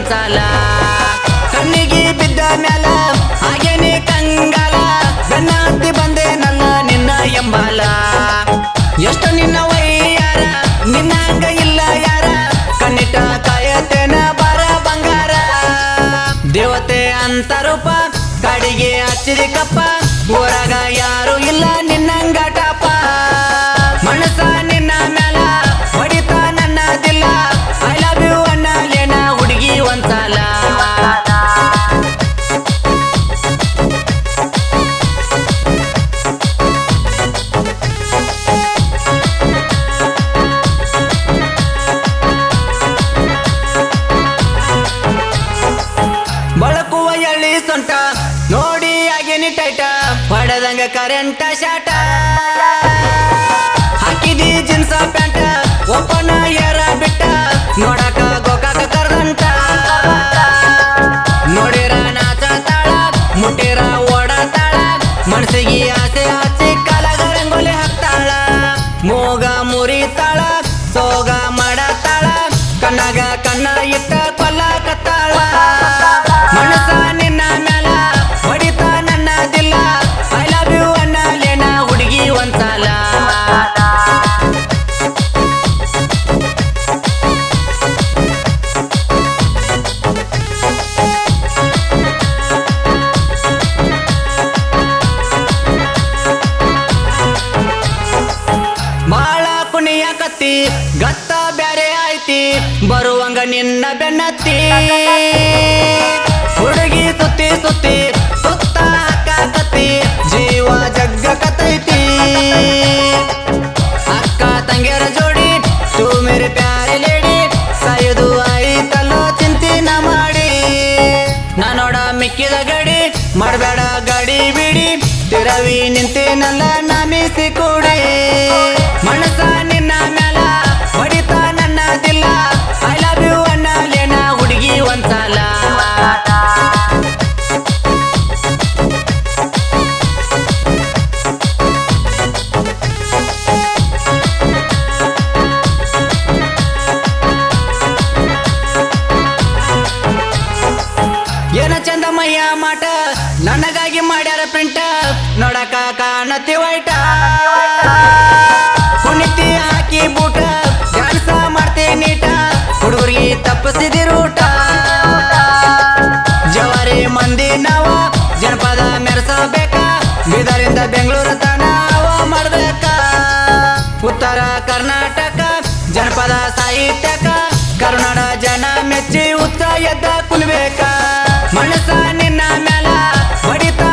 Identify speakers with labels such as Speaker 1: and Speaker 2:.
Speaker 1: ಒಂದ್ಸಲ ಕಣ್ಣಿಗೆ ಬಿದ್ದ ಮ್ಯಾಲ ಹಾಗೇನೆ ಕಂಗಾಲ ಬೆನ್ನ ಹತ್ತಿ ಬಂದೆ ನನ್ನ ನಿನ್ನ ಎಂಬಾಲ ಎಷ್ಟು ನಿನ್ನ ವೈಯಾರ ನಿನ್ನ ಹಂಗ ಇಲ್ಲ ಯಾರ ಕಣ್ಣಿಟ್ಟ ಕಾಯತೇನ ಬರ ಬಂಗಾರ ದೇವತೆ ಅಂತ ರೂಪ ಕಾಡಿಗೆ ಹಚ್ಚಿದ ಕಪ್ಪ ಊರಾಗ ಯಾರು ಇಲ್ಲ ನಿನ್ನಂಗಾಟಪ್ಪ ಮನಸ ನಿನ್ನ ಮ್ಯಾಲ ಹೊಡಿತ ನನ್ನ ದಿಲ್ಲ ಐ ಲವ್ ಯು ಅನ್ನಲೇನ ಹುಡುಗಿ ಒಂದ್ಸಲ ಬಳಕುವ ಎಳ್ಳಿ ಸೊಂಟ ನೋಡಿ ಆಗೇನಿ ಟೈಟ ಹೊಡೆದಂಗ ಕರೆಂಟ ಶಾಟ ಹಾಕಿದಿ ಜೀನ್ಸ ಪ್ಯಾಂಟ ಒಪ್ಪನ ಏರ ಬಿಟ್ಟ ನೋಡಕ ಗೋಕಾಕ ಕರ್ದಂಟ ನೋಡಿರ ನಾಚ ತಾಳ ಮುಟ್ಟಿರ ಓಡ ತಾಳ ಮನಸ್ಸಿಗೆ ಆಸೆ ಹಚ್ಚಿ ಕಾಲಾಗ ರಂಗೋಲಿ ಹಾಕ್ತಾಳ ಮೂಗ ಮುರಿತಾಳ ಸೋಗ ಮಾಡತಾಳ ಕಣ್ಣಾಗ ಕಣ್ಣ ಇಟ್ಟ ಕೊಲ್ಲ ಕತ್ತಾಳ ಮನಸ್ಸ ನಿನ್ನ ಮ್ಯಾಲ ಹೊಡಿತ ನನ್ನ ದಿಲ್ಲ ಐ ಲವ್ ಯು ಅನ್ನಲೇನ ಹುಡುಗಿ ಒಂದ್ಸಲ ಬಾಳ ಕುಣಿಯ ಕತ್ತಿ ಗತ್ತ ಬ್ಯಾರೆ ಐತಿ ಬರುವಂಗ ನಿನ್ನ ಬೆನ್ನತ್ತಿ ಹುಡುಗಿ ಸುತ್ತಿ ಸುತ್ತಿ ಸುತ್ತ ಹಾಕಾಕತ್ತಿ ಜೀವ ಜಗ್ಗ ಕತ್ತೈತಿ ಅಕ್ಕ ತಂಗಿಯರ ಜೋಡಿ ತೂ ಮೇರೆ ಪ್ಯಾರೆ ಲೇಡಿ ಸಾಯುದು ಆಯ್ತಲ್ಲೋ ಚಿಂತಿನ ಮಾಡಿ ನಾನೋಡ ಮಿಕ್ಕಿದ ಗಡಿ ಮಾಡಬೇಡ ಗಾಡಿ ಬಿಡಿ ತಿರವಿ ನಿಂತೇನಲ್ಲ ನಾಮಿಸಿ ಕೂಡಿ ಮನಸ್ಸ ನಿನ್ನ ಮ್ಯಾಲ ಹೊಡಿತ ನನ್ನ ದಿಲ್ಲ ಐ ಲವ್ ಯು ಅನ್ನಲೇನ ಹುಡುಗಿ ಒಂದ್ಸಲ ಏನ ಚಂದ ಮಯ್ಯ ಮಾಟ ನನಗಾಗಿ ಮಾಡ್ಯಾರ ಪ್ರಿಂಟ ನೋಡಕ ಕಾಣತಿ ವೈಟ ಕುಣಿತಿ ಹಾಕಿ ಬೂಟ ಡ್ಯಾನ್ಸ ಮಾಡ್ತಿ ನೀಟ ಹುಡುಗರಿಗೆ ತಪ್ಪಿಸಿದಿ ರೂಟ ಜವಾರಿ ಮಂದಿ ನಾವ ಜನಪದ ಮೆರೆಸಬೇಕ ಬೀದರಿಂದ ಬೆಂಗಳೂರು ತನ ಅವ ಮಾಡ್ಬೇಕ ಉತ್ತರ ಕರ್ನಾಟಕ ಜನಪದ ಸಾಹಿತ್ಯಕ ಕರುನಾಡ ಜನ ಮೆಚ್ಚಿ ಉತ್ತ ಎದ್ದ ಕುಲ್ಬೇಕ ಮನಸ್ಸ ನಿನ್ನ ಮ್ಯಾಲ ಹೊಡಿತ